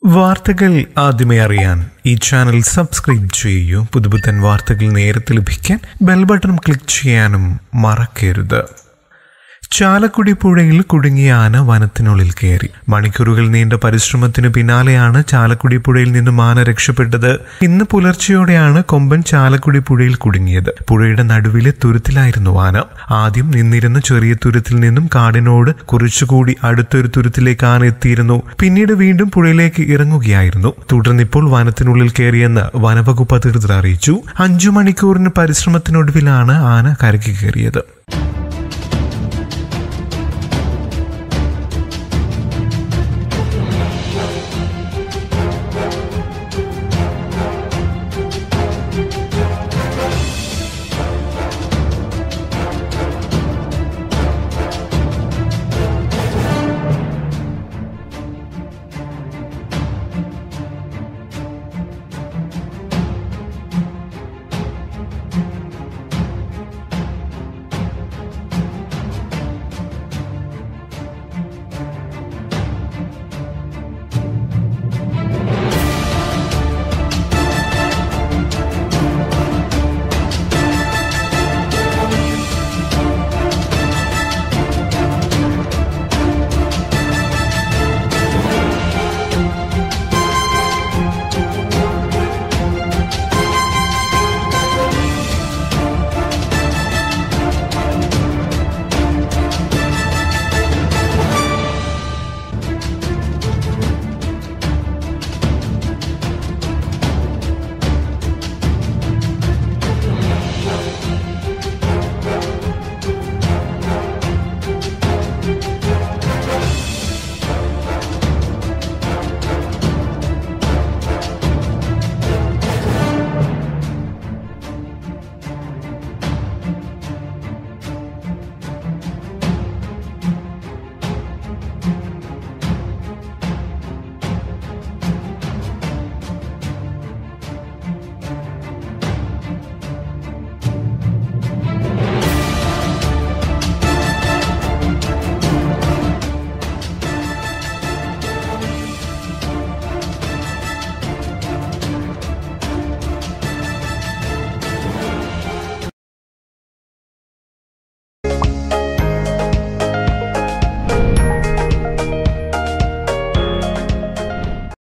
വാർത്തകൾ ആദ്യമേ അറിയാൻ ഈ ചാനൽ സബ്സ്ക്രൈബ് ചെയ്യൂ പുതുപുത്തൻ വാർത്തകൾ നേരത്തെ ലഭിക്കാൻ ബെൽ ബട്ടൺ ക്ലിക്ക് ചെയ്യാനും മറക്കരുത് ചാലക്കുടി പുഴയിൽ കുടുങ്ങിയ ആന വനത്തിനുള്ളിൽ കയറി മണിക്കൂറുകൾ നീണ്ട പരിശ്രമത്തിനു പിന്നാലെയാണ് ചാലക്കുടി പുഴയിൽ നിന്നും ആന രക്ഷപ്പെട്ടത് ഇന്ന് പുലർച്ചെയോടെയാണ് കൊമ്പൻ ചാലക്കുടി പുഴയിൽ കുടുങ്ങിയത് പുഴയുടെ നടുവിലെ തുരുത്തിലായിരുന്നു ആന ആദ്യം നിന്നിരുന്ന ചെറിയ തുരുത്തിൽ നിന്നും കാടിനോട് കുറച്ചുകൂടി അടുത്തൊരു തുരുത്തിലേക്ക് ആന എത്തിയിരുന്നു പിന്നീട് വീണ്ടും പുഴയിലേക്ക് ഇറങ്ങുകയായിരുന്നു തുടർന്നിപ്പോൾ വനത്തിനുള്ളിൽ കയറിയെന്ന് വനവകുപ്പ് അധികൃതർ അറിയിച്ചു അഞ്ചു മണിക്കൂറിന് പരിശ്രമത്തിനൊടുവിലാണ് ആന കരയ്ക്ക് കയറിയത്